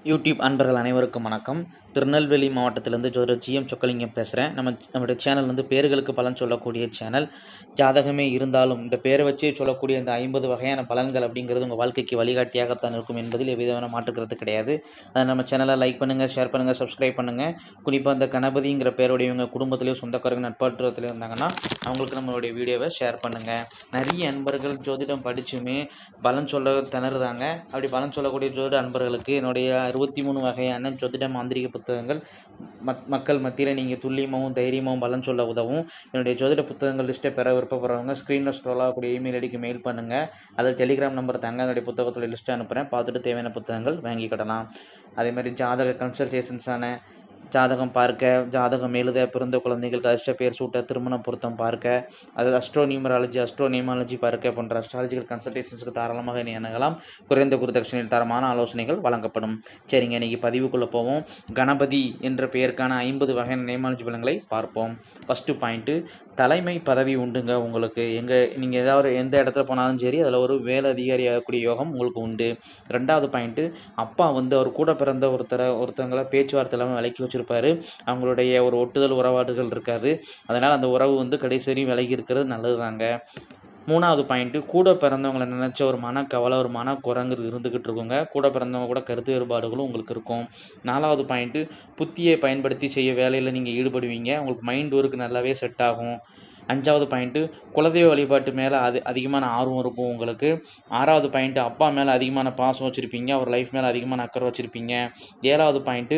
YouTube அன்பர்கள் அனைவருக்கும் வணக்கம் திருநெல்வேலி மாவட்டத்திலேருந்து ஜோதிடர் ஜிஎம் சொக்கலிங்கம் பேசுகிறேன் நம்ம நம்மளுடைய சேனல் வந்து பேர்களுக்கு பலன் சொல்லக்கூடிய சேனல் ஜாதகமே இருந்தாலும் இந்த பேரை வச்சே சொல்லக்கூடிய இந்த ஐம்பது வகையான பலன்கள் அப்படிங்கிறது உங்கள் வாழ்க்கைக்கு வழிகாட்டியாகத்தான் இருக்கும் என்பதில் எவ்விதமான மாற்றுக்கிறது கிடையாது அதை நம்ம சேனலை லைக் பண்ணுங்கள் ஷேர் பண்ணுங்கள் சப்ஸ்கிரைப் பண்ணுங்கள் குறிப்பாக இந்த கணபதிங்கிற பேருடையவங்க குடும்பத்திலேயோ சொந்தக்காரங்க நட்பாற்றத்தில் இருந்தாங்கன்னா அவங்களுக்கு நம்மளுடைய வீடியோவை ஷேர் பண்ணுங்கள் நிறைய அன்பர்கள் ஜோதிடம் படிச்சுமே பலன் சொல்ல திணறுதாங்க அப்படி பலன் சொல்லக்கூடிய ஜோதிட அன்பர்களுக்கு என்னுடைய அறுபத்தி மூணு வகையான ஜோதிட மாந்திரிக புத்தகங்கள் மக் மக்கள் மத்தியில் நீங்கள் துல்லியமாகவும் தைரியமாகவும் பலன் சொல்ல உதவும் என்னுடைய ஜோதிட புத்தகங்கள் லிஸ்ட்டை பெற விருப்பப்படுறவங்க ஸ்க்ரீனில் ஸ்க்ரோல் ஆகக்கூடிய இமெயில் ஐடிக்கு மெயில் பண்ணுங்கள் அல்லது டெலிகிராம் நம்பர் தாங்க அதனுடைய புத்தகத்தோட லிஸ்ட்டை அனுப்புகிறேன் பார்த்துட்டு தேவையான புத்தகங்கள் வாங்கிக்கிடலாம் அதே மாதிரி ஜாதக கன்சல்டேஷன்ஸான ஜாதகம் பார்க்க ஜாதகம் எழுத பிறந்த குழந்தைகளுக்கு அதிர்ஷ்ட பெயர் சூட்ட திருமண பொருத்தம் பார்க்க அது அஸ்ட்ரோ நியூமராலஜி அஸ்ட்ரோ நியூமாலஜி பார்க்க போன்ற அஸ்ட்ராலஜிக்கல் கன்சல்டேஷன்ஸுக்கு தாராளமாக நீ அணுகலாம் குறைந்த குருதட்சணையில் தரமான ஆலோசனைகள் வழங்கப்படும் சரிங்க இன்னைக்கு பதிவுக்குள்ளே போவோம் கணபதி என்ற பெயருக்கான ஐம்பது வகையான நியமாலஜி பலன்களை பார்ப்போம் ஃபஸ்ட்டு பாயிண்ட்டு தலைமை பதவி உண்டுங்க உங்களுக்கு எங்கே நீங்கள் ஏதாவது எந்த இடத்துல போனாலும் சரி அதில் ஒரு வேலை அதிகாரி ஆகக்கூடிய யோகம் உங்களுக்கு உண்டு ரெண்டாவது பாயிண்ட்டு அப்பா வந்து அவர் கூட பிறந்த ஒருத்தரை ஒருத்தவங்களை பேச்சுவார்த்தை இல்லாமல் விலக்கி வச்சுருப்பாரு அவங்களுடைய ஒரு ஒட்டுதல் உறவாடுகள் இருக்காது அதனால் அந்த உறவு வந்து கடைசி வரையும் விலகி இருக்கிறது நல்லது தாங்க மூணாவது பாயிண்ட்டு கூட பிறந்தவங்களை நினச்ச ஒரு மனக்கவலை ஒரு மன குரங்கு இருந்துக்கிட்டு இருக்குங்க கூட பிறந்தவங்க கூட கருத்து வேறுபாடுகளும் உங்களுக்கு இருக்கும் நாலாவது பாயிண்ட்டு புத்தியை பயன்படுத்தி செய்ய வேலையில் நீங்கள் ஈடுபடுவீங்க உங்களுக்கு மைண்ட் ஒர்க் நல்லாவே செட் ஆகும் அஞ்சாவது பாயிண்ட்டு குலதெய்வ வழிபாட்டு மேலே அது அதிகமான ஆர்வம் இருக்கும் உங்களுக்கு ஆறாவது பாயிண்ட்டு அப்பா மேலே அதிகமான பாசம் வச்சுருப்பீங்க அவர் லைஃப் மேலே அதிகமான அக்கறை வச்சுருப்பீங்க ஏழாவது பாயிண்ட்டு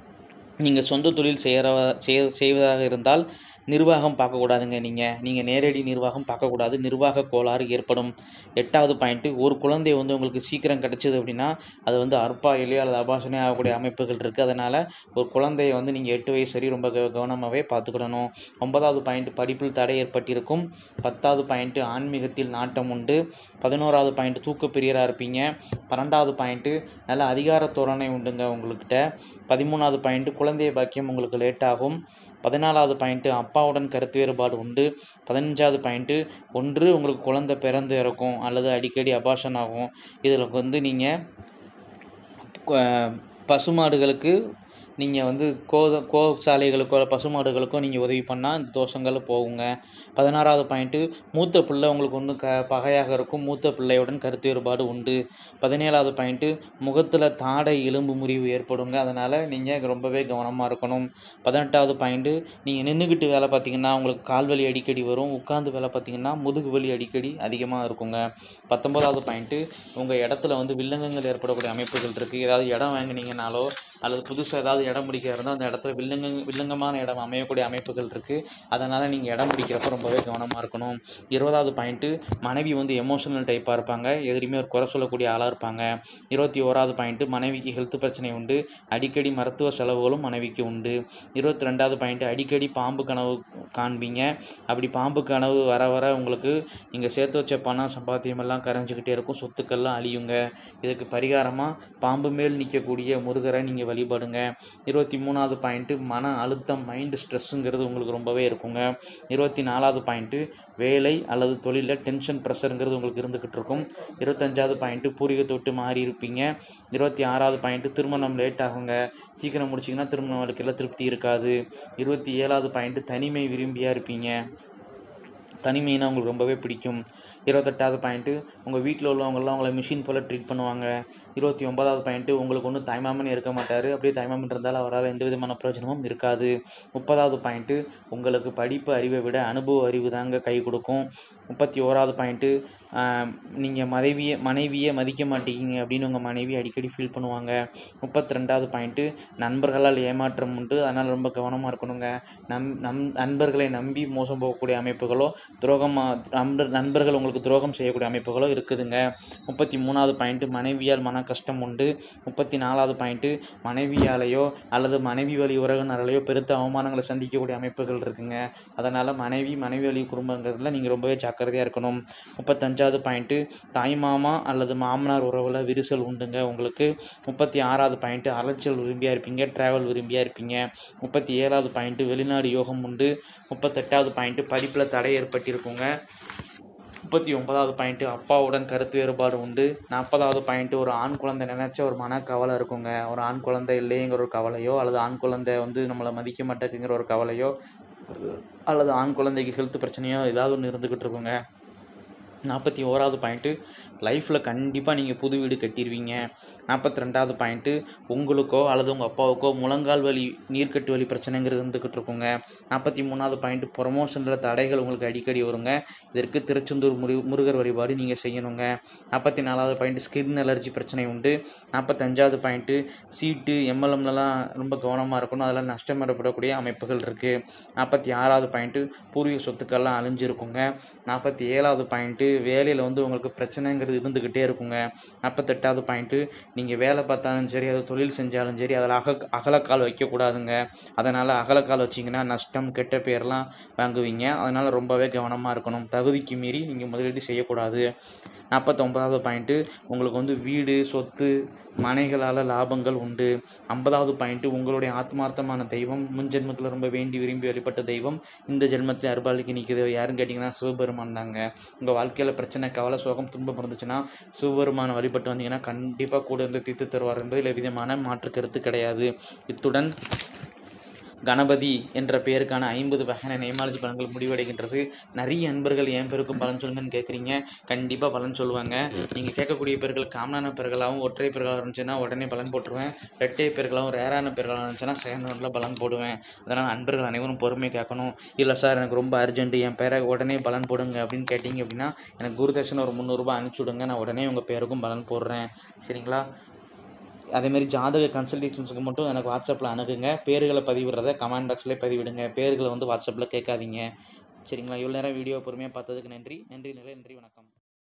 நீங்கள் சொந்த தொழில் செய்கிற செய் செய்வதாக இருந்தால் நிர்வாகம் பார்க்கக்கூடாதுங்க நீங்கள் நீங்கள் நேரடி நிர்வாகம் பார்க்கக்கூடாது நிர்வாக கோளாறு ஏற்படும் எட்டாவது பாயிண்ட்டு ஒரு குழந்தை வந்து உங்களுக்கு சீக்கிரம் கிடச்சிது அப்படின்னா அது வந்து அற்பா இல்லையோ அல்லது அபாசனே ஆகக்கூடிய அமைப்புகள் இருக்குது அதனால் ஒரு குழந்தைய வந்து நீங்கள் எட்டு வயசு வரை ரொம்ப கவ கவனமாகவே பார்த்துக்கிடணும் ஒன்பதாவது பாயிண்ட் படிப்பில் தடை ஏற்பட்டிருக்கும் பத்தாவது பாயிண்ட்டு ஆன்மீகத்தில் நாட்டம் உண்டு பதினோராவது பாயிண்ட் தூக்கப்பிரியராக இருப்பீங்க பன்னெண்டாவது பாயிண்ட்டு நல்ல அதிகார தோரணை உண்டுங்க உங்கள்கிட்ட பதிமூணாவது பாயிண்ட்டு குழந்தைய பாக்கியம் உங்களுக்கு லேட் ஆகும் பதினாலாவது பாயிண்ட்டு அப்பாவுடன் கருத்து வேறுபாடு உண்டு பதினஞ்சாவது பாயிண்ட்டு ஒன்று உங்களுக்கு குழந்தை பிறந்து இறக்கும் அல்லது அடிக்கடி அபாஷன் ஆகும் இதில் வந்து நீங்கள் பசுமாடுகளுக்கு நீங்கள் வந்து கோ கோ சாலைகளுக்கோ பசுமாடுகளுக்கோ நீங்கள் உதவி பண்ணால் இந்த தோஷங்கள் போகுங்க பதினாறாவது பாயிண்ட்டு மூத்த பிள்ளை உங்களுக்கு ஒன்று க பகையாக இருக்கும் மூத்த பிள்ளையுடன் கருத்து வேறுபாடு உண்டு பதினேழாவது பாயிண்ட்டு முகத்தில் தாடை எலும்பு முறிவு ஏற்படுங்க அதனால் நீங்கள் ரொம்பவே கவனமாக இருக்கணும் பதினெட்டாவது பாயிண்ட்டு நீங்கள் நின்றுக்கிட்டு வேலை பார்த்தீங்கன்னா உங்களுக்கு கால் வலி அடிக்கடி வரும் உட்காந்து வேலை பார்த்தீங்கன்னா முதுகு வலி அடிக்கடி அதிகமாக இருக்குங்க பத்தொன்பதாவது பாயிண்ட்டு உங்கள் இடத்துல வந்து வில்லங்கங்கள் ஏற்படக்கூடிய அமைப்புகள் இருக்குது ஏதாவது இடம் வாங்கினீங்கனாலோ அல்லது புதுசாக ஏதாவது இடம் பிடிக்க இருந்தால் அந்த இடத்துல வில்லங்க வில்லங்கமான இடம் அமையக்கூடிய அமைப்புகள் இருக்குது அதனால் நீங்கள் இடம் பிடிக்கிறப்ப ரொம்பவே கவனமாக இருக்கணும் இருபதாவது பாயிண்ட்டு மனைவி வந்து எமோஷனல் டைப்பாக இருப்பாங்க எதிரியுமே ஒரு குறை சொல்லக்கூடிய ஆளாக இருப்பாங்க இருபத்தி ஓராவது பாயிண்ட்டு மனைவிக்கு ஹெல்த் பிரச்சனை உண்டு அடிக்கடி மருத்துவ செலவுகளும் மனைவிக்கு உண்டு இருபத்தி ரெண்டாவது பாயிண்ட்டு அடிக்கடி பாம்பு கனவு காண்பீங்க அப்படி பாம்பு கனவு வர வர உங்களுக்கு நீங்கள் சேர்த்து வச்ச பணம் சம்பாத்தியமெல்லாம் கரைஞ்சிக்கிட்டே இருக்கும் சொத்துக்கள்லாம் அழியுங்க இதுக்கு பரிகாரமாக பாம்பு மேல் நிற்கக்கூடிய முருகரை நீங்கள் வழிபடுங்க இருபத்தி மூணாவது பாயிண்ட்டு மன அழுத்தம் மைண்டு ஸ்ட்ரெஸ்ஸுங்கிறது உங்களுக்கு ரொம்பவே இருக்குங்க இருபத்தி நாலாவது பாயிண்ட்டு வேலை அல்லது தொழிலில் டென்ஷன் ப்ரெஷருங்கிறது உங்களுக்கு இருந்துக்கிட்டு இருக்கும் இருபத்தஞ்சாவது பாயிண்ட்டு பூர்வீகத்தை விட்டு மாறி இருப்பீங்க இருபத்தி ஆறாவது பாயிண்ட்டு திருமணம் லேட் ஆகுங்க சீக்கிரம் முடிச்சிங்கன்னா திருமண வாழ்க்கையில் திருப்தி இருக்காது இருபத்தி ஏழாவது பாயிண்ட்டு தனிமை விரும்பியாக இருப்பீங்க தனிமைனா உங்களுக்கு ரொம்பவே பிடிக்கும் இருபத்தெட்டாவது பாயிண்ட்டு உங்கள் வீட்டில் உள்ளவங்களாம் உங்களை மிஷின் போல் ட்ரீட் பண்ணுவாங்க இருபத்தி ஒன்பதாவது பாயிண்ட்டு உங்களுக்கு ஒன்றும் தாய்மாமன் இருக்க மாட்டார் அப்படியே தாய்மாமன் இருந்தாலும் அவரால் எந்த விதமான பிரயோஜனமும் இருக்காது முப்பதாவது பாயிண்ட்டு உங்களுக்கு படிப்பு அறிவை விட அனுபவ அறிவு தாங்க கை கொடுக்கும் முப்பத்தி ஓராவது பாயிண்ட்டு நீங்கள் மனைவியை மனைவியை மதிக்க மாட்டேங்கிங்க அப்படின்னு உங்கள் மனைவி அடிக்கடி ஃபீல் பண்ணுவாங்க முப்பத்தி ரெண்டாவது பாயிண்ட்டு நண்பர்களால் ஏமாற்றம் உண்டு அதனால் ரொம்ப கவனமாக இருக்கணுங்க நம் நம் நண்பர்களை நம்பி மோசம் போகக்கூடிய அமைப்புகளோ துரோகமாக நண்பர் நண்பர்கள் உங்களுக்கு துரோகம் செய்யக்கூடிய அமைப்புகளோ இருக்குதுங்க முப்பத்தி மூணாவது பாயிண்ட்டு மனைவியால் மன கஷ்டம் உண்டு முப்பத்தி நாலாவது பாயிண்ட்டு மனைவியாலேயோ அல்லது மனைவி வழி உறவினர்களையோ பெருத்த அவமானங்களை சந்திக்கக்கூடிய அமைப்புகள் இருக்குங்க அதனால் மனைவி மனைவி வழி குடும்பங்கிறதுல நீங்கள் ரொம்பவே ஜாக்கிரதையாக இருக்கணும் முப்பத்தஞ்சாவது பாயிண்ட்டு தாய் மாமா அல்லது மாமனார் உறவில் விரிசல் உண்டுங்க உங்களுக்கு முப்பத்தி ஆறாவது பாயிண்ட்டு அலைச்சல் விரும்பியாக இருப்பீங்க ட்ராவல் விரும்பியாக இருப்பீங்க முப்பத்தி ஏழாவது பாயிண்ட்டு வெளிநாடு யோகம் உண்டு முப்பத்தெட்டாவது பாயிண்ட்டு படிப்பில் தடை ஏற்பட்டிருக்குங்க முப்பத்தி ஒன்பதாவது பாயிண்ட்டு அப்பாவுடன் கருத்து வேறுபாடு உண்டு நாற்பதாவது பாயிண்ட்டு ஒரு ஆண் குழந்தை நினச்ச ஒரு மனக்கவலை இருக்குங்க ஒரு ஆண் குழந்தை இல்லைங்கிற ஒரு கவலையோ அல்லது ஆண் குழந்தை வந்து நம்மளை மதிக்க மாட்டேங்குங்கிற ஒரு கவலையோ அல்லது ஆண் குழந்தைக்கு ஹெல்த் பிரச்சனையோ ஏதாவது ஒன்று இருந்துக்கிட்டு இருக்குங்க நாற்பத்தி ஓராவது பாயிண்ட்டு லைஃப்பில் கண்டிப்பாக நீங்கள் புது வீடு கட்டிடுவீங்க நாற்பத்தி ரெண்டாவது பாயிண்ட்டு உங்களுக்கோ அல்லது உங்கள் அப்பாவுக்கோ முழங்கால் வலி நீர்க்கட்டு வலி பிரச்சனைங்கிறது இருந்துக்கிட்டு இருக்குங்க நாற்பத்தி மூணாவது பாயிண்ட்டு ப்ரொமோஷனில் தடைகள் உங்களுக்கு அடிக்கடி வருங்க இதற்கு திருச்செந்தூர் முரு முருகர் வழிபாடு நீங்கள் செய்யணுங்க நாற்பத்தி நாலாவது பாயிண்ட்டு ஸ்கின் அலர்ஜி பிரச்சனை உண்டு நாற்பத்தஞ்சாவது பாயிண்ட்டு சீட்டு எம்எல்எம்லலாம் ரொம்ப கவனமாக இருக்கணும் அதெல்லாம் நஷ்டம் ஏற்படக்கூடிய அமைப்புகள் இருக்குது நாற்பத்தி ஆறாவது பாயிண்ட்டு பூர்வீக சொத்துக்கள்லாம் அழிஞ்சிருக்குங்க நாற்பத்தி ஏழாவது பாயிண்ட்டு வேலையில் வந்து உங்களுக்கு பிரச்சனைங்கிறது இருந்துக்கிட்டே இருக்குங்க நாற்பத்தெட்டாவது பாயிண்ட்டு நீங்கள் வேலை பார்த்தாலும் சரி அது தொழில் செஞ்சாலும் சரி அதில் அக அகலக்கால் வைக்கக்கூடாதுங்க அதனால் அகலக்கால் வச்சிங்கன்னா நஷ்டம் கெட்ட பேர்லாம் வாங்குவீங்க அதனால் ரொம்பவே கவனமாக இருக்கணும் தகுதிக்கு மீறி நீங்கள் முதலீடு செய்யக்கூடாது நாற்பத்தொம்பதாவது பாயிண்ட்டு உங்களுக்கு வந்து வீடு சொத்து மனைகளால் லாபங்கள் உண்டு ஐம்பதாவது பாயிண்ட்டு உங்களுடைய ஆத்மார்த்தமான தெய்வம் முன் ஜென்மத்தில் ரொம்ப வேண்டி விரும்பி வழிபட்ட தெய்வம் இந்த ஜென்மத்தில் அருபாலிக்கு நிற்கிது யாருன்னு கேட்டிங்கன்னா சிவபெருமான் தாங்க உங்கள் வாழ்க்கையில் பிரச்சனை கவலை சோகம் துன்பம் இருந்துச்சுன்னா சிவபெருமானை வழிபட்டு வந்தீங்கன்னா கண்டிப்பாக கூட இருந்து தீர்த்து தருவார் என்பதில் விதமான மாற்று கருத்து கிடையாது இத்துடன் கணபதி என்ற பெயருக்கான ஐம்பது வகையான நேமாலஜி பலன்கள் முடிவடைகின்றது நிறைய அன்பர்கள் என் பேருக்கும் பலன் சொல்லுங்கன்னு கேட்குறீங்க கண்டிப்பாக பலன் சொல்லுவாங்க நீங்கள் கேட்கக்கூடிய பேர்கள் காமனான பெயர்களாகவும் ஒற்றை பெயர்களாக இருந்துச்சுன்னா உடனே பலன் போட்டுருவேன் ரெட்டை பெயர்களாகவும் ரேரான பெயர்களாக இருந்துச்சுன்னா செகண்ட் ரவுண்டில் பலன் போடுவேன் அதனால் அன்பர்கள் அனைவரும் பொறுமை கேட்கணும் இல்லை சார் எனக்கு ரொம்ப அர்ஜென்ட்டு என் பேரை உடனே பலன் போடுங்க அப்படின்னு கேட்டிங்க அப்படின்னா எனக்கு குருதர்ஷன் ஒரு முந்நூறுரூபா அனுப்பிச்சி விடுங்க நான் உடனே உங்கள் பேருக்கும் பலன் போடுறேன் சரிங்களா அதேமாரி ஜாதக கன்சல்டேஷன்ஸுக்கு மட்டும் எனக்கு வாட்ஸ்அப்பில் அணுகுங்க பேர்களை பதிவிடுறத கமெண்ட் பாக்ஸ்லேயே பதிவிடுங்க பேர்களை வந்து வாட்ஸ்அப்பில் கேட்காதீங்க சரிங்களா இவ்வளோ நேரம் வீடியோ பொறுமையாக பார்த்ததுக்கு நன்றி நன்றி நிலை நன்றி வணக்கம்